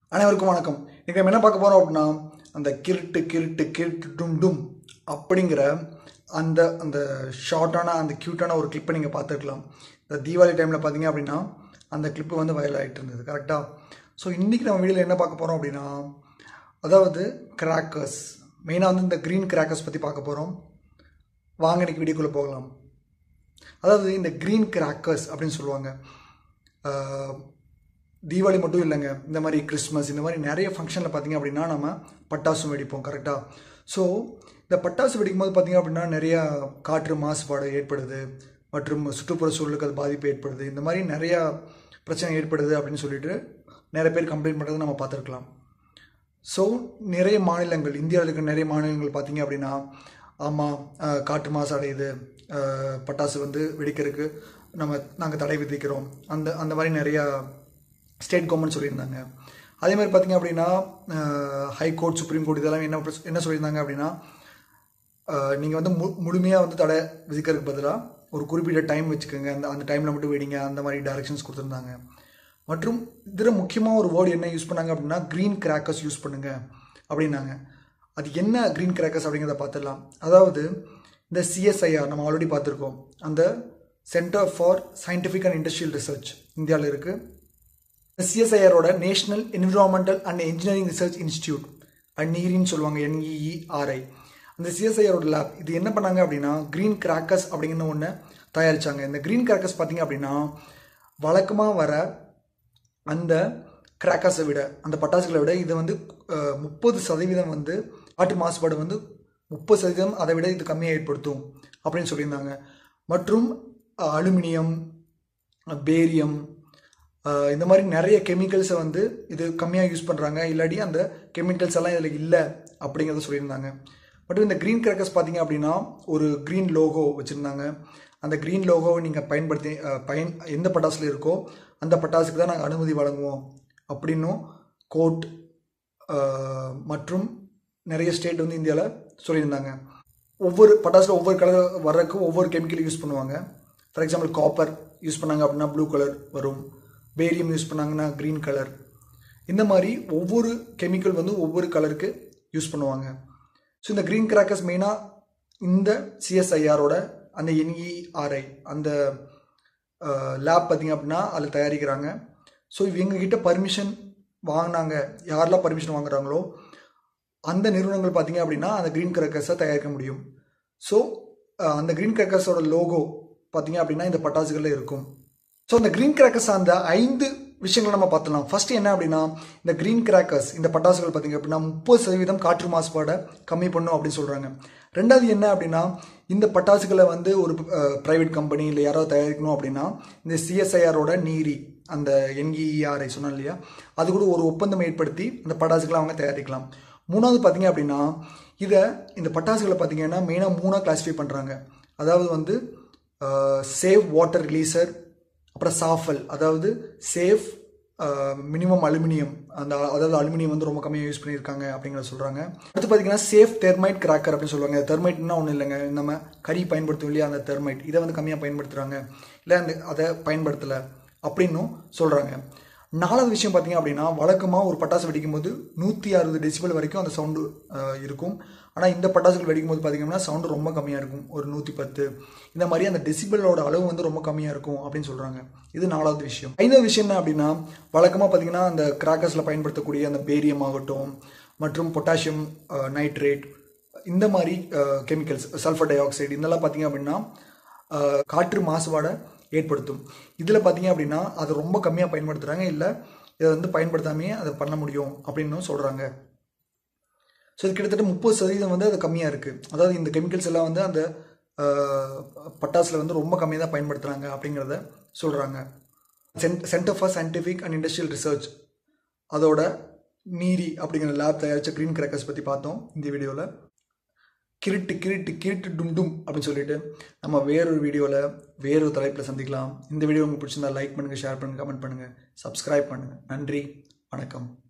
அனைவருக்கும் வணக்கம் இன்றைக்கி நம்ம என்ன பார்க்க போகிறோம் அப்படின்னா அந்த கிருட்டு கிருட்டு கிருட்டு டும் டும் அப்படிங்கிற அந்த அந்த ஷார்ட்டான அந்த க்யூட்டான ஒரு கிளிப்பை நீங்கள் பார்த்துருக்கலாம் இந்த தீபாவளி டைமில் பார்த்தீங்க அப்படின்னா அந்த கிளிப்பு வந்து வைரல் ஆகிட்டு இருந்தது கரெக்டாக ஸோ இன்றைக்கி நம்ம வீடியோவில் என்ன பார்க்க போகிறோம் அப்படின்னா அதாவது கிராக்கர்ஸ் மெயினாக வந்து இந்த க்ரீன் கிராக்கர்ஸ் பற்றி பார்க்க போகிறோம் வாங்க இன்னைக்கு வீடியோக்குள்ளே போகலாம் அதாவது இந்த க்ரீன் கிராக்கர்ஸ் அப்படின்னு சொல்லுவாங்க ஆஹ், தீபாவளி மட்டும் இல்லைங்க இந்த மாதிரி கிறிஸ்மஸ் இந்த மாதிரி நிறைய ஃபங்க்ஷனில் பார்த்தீங்க அப்படின்னா நம்ம பட்டாசும் வெடிப்போம் கரெக்டாக ஸோ இந்த பட்டாசு வெடிக்கும் போது பார்த்தீங்க அப்படின்னா நிறைய காற்று மாசுபாடு ஏற்படுது மற்றும் சுற்றுப்புற சூழலுக்கு அது பாதிப்பு ஏற்படுது இந்த மாதிரி நிறைய பிரச்சனை ஏற்படுது அப்படின்னு சொல்லிட்டு நிறைய பேர் கம்ப்ளைண்ட் பண்ணுறதை நம்ம பார்த்துருக்கலாம் ஸோ நிறைய மாநிலங்கள் இந்தியாவில் இருக்கிற நிறைய மாநிலங்கள் பார்த்தீங்க அப்படின்னா ஆமாம் அஹ், காற்று மாசு அடையுது அஹ், பட்டாசு வந்து வெடிக்கிறதுக்கு நம்ம நாங்கள் தடை விதிக்கிறோம் அந்த அந்த மாதிரி நிறையா ஸ்டேட் கவர்மெண்ட் சொல்லியிருந்தாங்க அதே மாதிரி பார்த்தீங்க அப்படின்னா ஹைகோர்ட் சுப்ரீம் கோர்ட் இதெல்லாம் என்ன பிரச்ச- என்ன சொல்லியிருந்தாங்க அப்படின்னா நீங்கள் வந்து மு முழுமையாக வந்து தடை விதிக்கிறதுக்கு பதிலாக ஒரு குறிப்பிட்ட டைம் வச்சுக்கோங்க அந்த அந்த டைமில் மட்டும் வெடிங்க அந்த மாதிரி டைரக்ஷன்ஸ் கொடுத்துருந்தாங்க மற்றும் இதில் முக்கியமாக ஒரு வேர்டு என்ன யூஸ் பண்ணாங்க அப்படின்னா க்ரீன் கிராக்கர்ஸ் யூஸ் பண்ணுங்க அப்படின்னாங்க அது என்ன க்ரீன் கிராக்கர்ஸ் அப்படிங்கிறத பார்த்துடலாம் அதாவது இந்த சிஎஸ்ஐஆர் நம்ம ஆல்ரெடி பார்த்துருக்கோம் அந்த centre for scientific and industrial research இந்தியாவில் இருக்குது சிஎஸ்ஐஆரோட national environmental and engineering research institute and நீரின்னு சொல்லுவாங்க என்இஇஆர்ஐ அந்த சிஎஸ்ஐஆரோட லேப் இது என்ன பண்ணாங்க அப்படின்னா க்ரீன் கிராக்கர்ஸ் அப்படிங்கிற ஒன்று தயாரிச்சாங்க இந்த க்ரீன் கிராக்கர்ஸ் பார்த்தீங்க அப்படின்னா வழக்கமாக வர அந்த கிராக்கர்ஸை விட அந்த பட்டாசுகளை விட இது வந்து முப்பது சதவீதம் வந்து காற்று மாசுபாடு வந்து முப்பது சதவீதம் அதை விட இது கம்மியாக ஏற்படுத்தும் அப்படின்னு சொல்லியிருந்தாங்க மற்றும் அஹ், அலுமினியம் அஹ், பேரியம் அஹ், இந்த மாதிரி நிறைய கெமிக்கல்ஸை வந்து இது கம்மியாக யூஸ் பண்ணுறாங்க இல்லாட்டி அந்த கெமிக்கல்ஸ் எல்லாம் இதில் இல்லை அப்படிங்கிறத சொல்லியிருந்தாங்க மற்றும் இந்த க்ரீன் கிராக்கர்ஸ் பார்த்தீங்க அப்படின்னா ஒரு க்ரீன் லோகோ வச்சுருந்தாங்க அந்த க்ரீன் லோகோவை நீங்கள் பயன்படுத்தி அஹ், பயன் எந்த பட்டாசுல இருக்கோ அந்த பட்டாசுக்கு தான் நாங்கள் அனுமதி வழங்குவோம் அப்படின்னும் கோர்ட் மற்றும் நிறைய ஸ்டேட் வந்து இந்தியாவில் சொல்லியிருந்தாங்க ஒவ்வொரு பட்டாசுல ஒவ்வொரு கலர் வர்றதுக்கு ஒவ்வொரு கெமிக்கல் யூஸ் பண்ணுவாங்க ஃபார் எக்ஸாம்பிள் காப்பர் யூஸ் பண்ணாங்க அப்படின்னா ப்ளூ கலர் வரும் பேரியம் யூஸ் பண்ணாங்கன்னா க்ரீன் கலர் இந்த மாதிரி ஒவ்வொரு கெமிக்கல் வந்து ஒவ்வொரு கலருக்கு யூஸ் பண்ணுவாங்க ஸோ இந்த க்ரீன் கிராக்கர்ஸ் மெயினாக இந்த சிஎஸ்ஐஆரோட அந்த என்இஆர்ஐ அந்த லேப் பார்த்தீங்க அப்படின்னா அதில் தயாரிக்கிறாங்க ஸோ இவங்ககிட்ட பர்மிஷன் வாங்கினாங்க யாரெல்லாம் பர்மிஷன் வாங்குறாங்களோ அந்த நிறுவனங்கள் பார்த்தீங்க அப்படின்னா அந்த க்ரீன் கிராக்கர்ஸை தயாரிக்க முடியும் ஸோ அந்த க்ரீன் கிராக்கர்ஸோட லோகோ பார்த்தீங்க அப்படின்னா இந்த பட்டாசுகளில் இருக்கும் ஸோ அந்த க்ரீன் கிராக்கர்ஸ் அந்த ஐந்து விஷயங்களை நம்ம பார்த்துலாம் ஃபர்ஸ்ட் என்ன அப்படின்னா இந்த க்ரீன் கிராக்கர்ஸ் இந்த பட்டாசுகள் பார்த்தீங்க அப்படின்னா முப்பது சதவீதம் காற்று மாசுபாடை கம்மி பண்ணும் அப்படின்னு சொல்கிறாங்க ரெண்டாவது என்ன அப்படின்னா இந்த பட்டாசுகளை வந்து ஒரு ப்ரைவேட் கம்பெனி இல்லை யாராவது தயாரிக்கணும் அப்படின்னா இந்த சிஎஸ்ஐஆரோட நீரி அந்த என்இஆர்ஐ சொன்னோம் இல்லையா அது கூட ஒரு ஒப்பந்தம் ஏற்படுத்தி அந்த பட்டாசுகளை அவங்க தயாரிக்கலாம் மூணாவது பார்த்தீங்க அப்படின்னா இதை இந்த பட்டாசுகளை பார்த்தீங்கன்னா மெயினாக மூணாக கிளாஸிஃபை பண்ணுறாங்க அதாவது வந்து சேவ் வாட்டர் ரிலீசர் அப்புறம் சாஃபல் அதாவது சேஃப் மினிமம் அலுமினியம் அந்த அதாவது அலுமினியம் வந்து ரொம்ப கம்மியாக யூஸ் பண்ணியிருக்காங்க அப்படிங்கிறத சொல்கிறாங்க அடுத்து பார்த்தீங்கன்னா சேஃப் தெர்மைட் கிராக்கர் அப்படின்னு சொல்லுவாங்க தெர்மைட்னா ஒன்றும் இல்லைங்க நம்ம கறி பயன்படுத்தும் இல்லையா அந்த தெர்மைட் இதை வந்து கம்மியாக பயன்படுத்துகிறாங்க இல்லை அந்த அதை பயன்படுத்தலை அப்படின்னும் சொல்கிறாங்க நாலாவது விஷயம் பார்த்தீங்க அப்படின்னா வழக்கமாக ஒரு பட்டாசு வெடிக்கும் போது நூற்றி அறுபது டெசிபல் வரைக்கும் அந்த சவுண்டு இருக்கும் ஆனால் இந்த பட்டாசுகள் வெடிக்கும் போது பார்த்தீங்கன்னா சவுண்டு ரொம்ப கம்மியாக இருக்கும் ஒரு நூற்றி பத்து இந்த மாதிரி அந்த டெசிபலோட அளவு வந்து ரொம்ப கம்மியாக இருக்கும் அப்படின்னு சொல்கிறாங்க இது நாலாவது விஷயம் ஐந்தாவது விஷயம் என்ன அப்படின்னா வழக்கமாக பார்த்தீங்கன்னா அந்த கிராக்கர்ஸில் பயன்படுத்தக்கூடிய அந்த பேரியம் ஆகட்டும் மற்றும் பொட்டாசியம் நைட்ரேட் இந்த மாதிரி கெமிக்கல்ஸ் சல்ஃபர் டை ஆக்சைடு இதெல்லாம் பார்த்தீங்க அப்படின்னா அஹ், காற்று மாசுபாடை ஏற்படுத்தும் இதில் பார்த்தீங்க அப்படின்னா அதை ரொம்ப கம்மியாக பயன்படுத்துகிறாங்க இல்லை இதை வந்து பயன்படுத்தாமையே அதை பண்ண முடியும் அப்படின்னு சொல்கிறாங்க ஸோ இது கிட்டத்தட்ட முப்பது சதவீதம் வந்து அது கம்மியாக இருக்குது அதாவது இந்த கெமிக்கல்ஸ் எல்லாம் வந்து அந்த பட்டாசில் வந்து ரொம்ப கம்மியாக தான் பயன்படுத்துகிறாங்க அப்படிங்கிறத சொல்கிறாங்க centre for scientific and industrial research அதோட நீரி அப்படிங்கிற லேப் தயாரித்த க்ரீன் கிராக்கர்ஸ் பற்றி பார்த்தோம் இந்த வீடியோவில் கிருட்டு கிருட்டு கிருட்டு டும் டும் அப்படின்னு சொல்லிட்டு நம்ம வேறொரு வீடியோவில் வேறொரு தலைப்பில் சந்திக்கலாம் இந்த வீடியோ உங்களுக்கு பிடிச்சிருந்தா லைக் பண்ணுங்கள் ஷேர் பண்ணுங்கள் கமெண்ட் பண்ணுங்கள் சப்ஸ்கிரைப் பண்ணுங்கள் நன்றி வணக்கம்